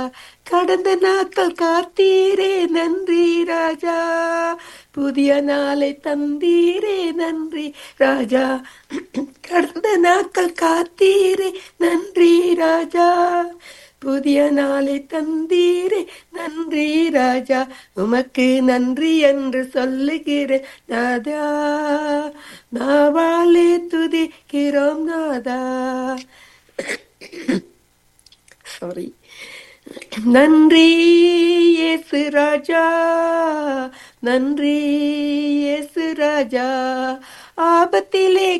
கடந்த நாட்கள் காத்தீரே நன்றி ராஜா புதிய நாளை தந்தீரே நன்றி ராஜா கடந்த நாட்கள் காத்தீரே நன்றி ராஜா புதிய நாளை தந்தீரே நன்றி ராஜா உமக்கு நன்றி என்று சொல்லுகிறேன் நாதா நாவாலே துதிக்கிறோம் நாதா சாரி நன்றி இயேசு ராஜா நன்றி இயேசு ராஜா ஆபத்திலே